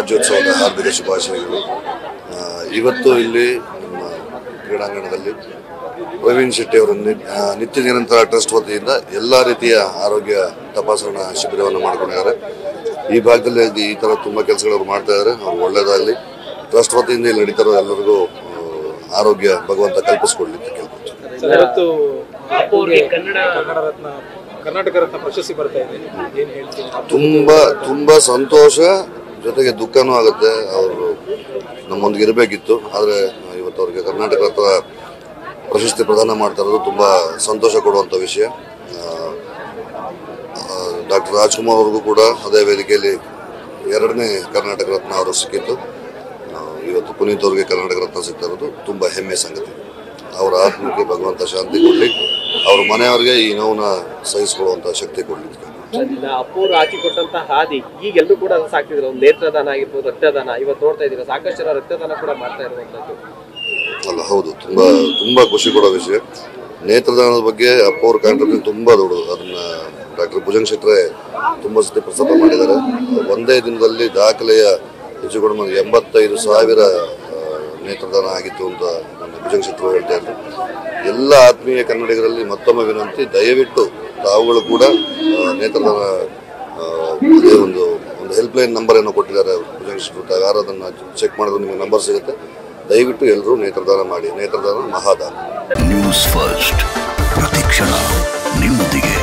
ರಾಜ್ಯೋತ್ಸವದ ಹಾರ್ದಿಕ ಶುಭಾಶಯಗಳು ಆ, ಇವತ್ತು ಇಲ್ಲಿ ನಮ್ಮ ಕ್ರೀಡಾಂಗಣದಲ್ಲಿ ಪ್ರವೀಣ್ ಶೆಟ್ಟಿ ಅವರ ನಿ- ಆ, ನಿತ್ಯ ನಿರಂತರ ಟ್ರಸ್ಟ್ ವತಿಯಿಂದ ಎಲ್ಲ ರೀತಿಯ ಆರೋಗ್ಯ ತಪಾಸಣಾ ಶಿಬಿರವನ್ನು ಮಾಡಿಕೊಂಡಿದ್ದಾರೆ ಈ ಭಾಗದಲ್ಲಿ ಈ ಥರ ತುಂಬ ಕೆಲಸಗಳು ಅವ್ರು ಮಾಡ್ತಾ ಇದ್ದಾರೆ ಅವ್ರು ಒಳ್ಳೇದಾಗಲಿ ಟ್ರಸ್ಟ್ ವತಿಯಿಂದ ಇಲ್ಲಿ ನಡೀತಾ ಇರೋ ಎಲ್ಲರಿಗೂ ಆ, ಆರೋಗ್ಯ ಭಗವಂತ ಕಲ್ಪಿಸ್ಕೊಡ್ಲಿ ಅಂತ ಕೇಳ್ಕೊಳ್ತೀನಿ ಇವತ್ತು ಅವ್ರಿಗೆ ಕನ್ನಡ ಕನ್ನಡ ರತ್ನ ಕರ್ನಾಟಕ ರತ್ನ ಪ್ರಶಸ್ತಿ ಬರ್ತಾ ಇದೆ ಏನ್ ಹೇಳ್ತೀನಿ ತುಂಬಾ ತುಂಬಾ ಸಂತೋಷ ಜೊತೆಗೆ ದುಃಖನೂ ಆಗುತ್ತೆ ಅವರು ನಮ್ಮೊಂದಿಗೆ ಇರಬೇಕಿತ್ತು ಆದರೆ ಇವತ್ತು ಅವ್ರಿಗೆ ಕರ್ನಾಟಕ ರತ್ನ ಪ್ರಶಸ್ತಿ ಪ್ರದಾನ ಮಾಡ್ತಾ ಇರೋದು ತುಂಬಾ ಸಂತೋಷ ಕೊಡುವಂಥ ವಿಷಯ ಡಾಕ್ಟರ್ ರಾಜ್ಕುಮಾರ್ ಅವ್ರಿಗೂ ಕೂಡ ಅದೇ ವೇದಿಕೆಯಲ್ಲಿ ಎರಡನೇ ಕರ್ನಾಟಕ ರತ್ನ ಅವರು ಸಿಕ್ಕಿತ್ತು ಆ, ಇವತ್ತು ಪುನೀತ್ ಅವ್ರಿಗೆ ಕರ್ನಾಟಕ ರತ್ನ ಸಿಗ್ತಾ ಇರೋದು ತುಂಬ ಹೆಮ್ಮೆ ಸಂಗತಿ ಅವರ ಆತ್ಮಕ್ಕೆ ಭಗವಂತ ಶಾಂತಿ ಕೊಡಲಿ ಅವ್ರ ಮನೆಯವರಿಗೆ ಈ ನೋವನ್ನ ಸಹಿಸಿಕೊಳ್ಳುವಂಥ ಶಕ್ತಿ ಕೊಡಲಿ ಅಂತ ಕೇಳ್ಕೊಳ್ತೀನಿ. ಅದನ್ನ ಅಪ್ಪೋರು ಹಾಕಿಕೊಟ್ಟಂತ ಹಾದಿ ಈಗೆಲ್ಲೂ ಕೂಡ ಸಾಕ್ತಿದ್ರು ಒಂದು ನೇತ್ರದಾನ ಆಗಿರ್ಬೋದು ರಕ್ತದಾನ ಇವತ್ತು ನೋಡ್ತಾ ಇದ್ದೀರಾ ಸಾಕಷ್ಟು ಜನ ರಕ್ತದಾನ ಕೂಡ ಮಾಡ್ತಾ ಇರುವಂತದ್ದು ಅಲ್ಲ ಹೌದು ತುಂಬಾ ತುಂಬಾ ಖುಷಿ ಕೊಡೋ ವಿಷಯ ನೇತ್ರದಾನದ ಬಗ್ಗೆ ಅಪ್ಪ ಅವ್ರ ಕಾಂಟ್ರಿಬ್ಯೂಷನ್ ತುಂಬಾ ದೊಡ್ಡದು ಅದನ್ನ ಡಾಕ್ಟರ್ ಭುಜಂಗ್ ಶೆಟ್ರೆ ತುಂಬಾ ಸತಿ ಪ್ರಸ್ತಾಪ ಮಾಡಿದ್ದಾರೆ ಒಂದೇ ದಿನದಲ್ಲಿ ದಾಖಲೆಯ ಹೆಚ್ಚು ಕಡಿಮೆ ಒಂದು ಎಂಬತ್ತೈದು ಸಾವಿರ ಆ, ನೇತ್ರದಾನ ಆಗಿತ್ತು ಅಂತ ನಮ್ಮ ಭುಜಂಗ್ ಶೆಟ್ರು ಹೇಳ್ತಾ ಇದ್ರು ಎಲ್ಲ ಆತ್ಮೀಯ ಕನ್ನಡಿಗರಲ್ಲಿ ಮತ್ತೊಮ್ಮೆ ವಿನಂತಿ ದಯವಿಟ್ಟು ತಾವುಗಳು ಕೂಡ ಆ, ನೇತ್ರದಾನ ಆ, ಅದೇ ಒಂದು ಒಂದು ಹೆಲ್ಪ್ ಲೈನ್ ನಂಬರ್ ಏನೋ ಕೊಟ್ಟಿದ್ದಾರೆ ಭುಜಂಗ್ ಶೆಟ್ರು ಯಾರು ಅದನ್ನು ಚೆಕ್ ಮಾಡಿದ್ರೆ ನಿಮಗೆ ನಂಬರ್ ಸಿಗುತ್ತೆ ದಯವಿಟ್ಟು ಎಲ್ಲರೂ ನೇತ್ರದಾನ ಮಾಡಿ ನೇತ್ರದಾನ ಮಹಾದಾನ ನ್ಯೂಸ್ ಫಸ್ಟ್ ಪ್ರತಿಕ್ಷಣ ನಿಮ್ಮೊಂದಿಗೆ